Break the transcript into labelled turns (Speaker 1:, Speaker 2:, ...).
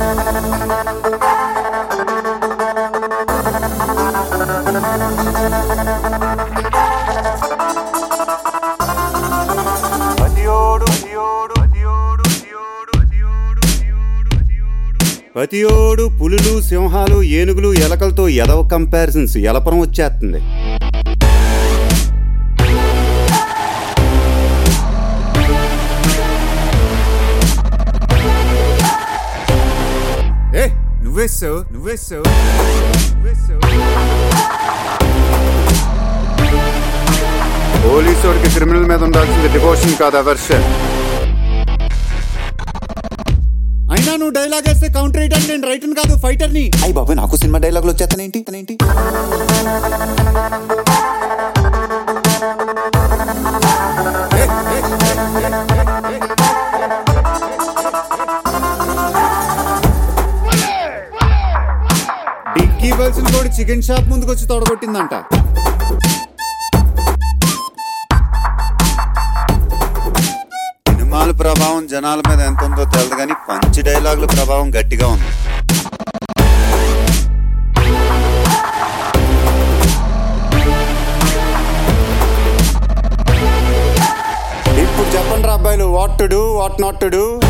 Speaker 1: ప్రతియోడు పులులు సింహాలు ఏనుగులు ఎలకలతో ఎదవ కంపారిజన్స్ ఎలపరం వచ్చేస్తుంది
Speaker 2: ఏ నువ్వేస్తావు నువ్వేస్తావు నువ్వేస్తావు
Speaker 1: పోలీసోడికి క్రిమినల్ మీద ఉండాల్సింది డివోషన్ కాదు అవర్షన్ అయినా నువ్వు డైలాగ్ వేస్తే కౌంటర్ వేయడానికి నేను రైటర్ కాదు ఫైటర్ని
Speaker 3: అయ్యి బాబాయ్ నాకు సినిమా డైలాగులు వచ్చేస్తానేంటి తనేంటి
Speaker 1: డిక్కీ బల్సిన కూడా చికెన్ షాప్ ముందుకు వచ్చి తొడగొట్టిందంట సినిమాల ప్రభావం జనాల మీద ఎంత ఉందో తెలియదు కానీ పంచి డైలాగుల ప్రభావం గట్టిగా ఉంది ఇప్పుడు చెప్పండి రా అబ్బాయిలు what to do what not to do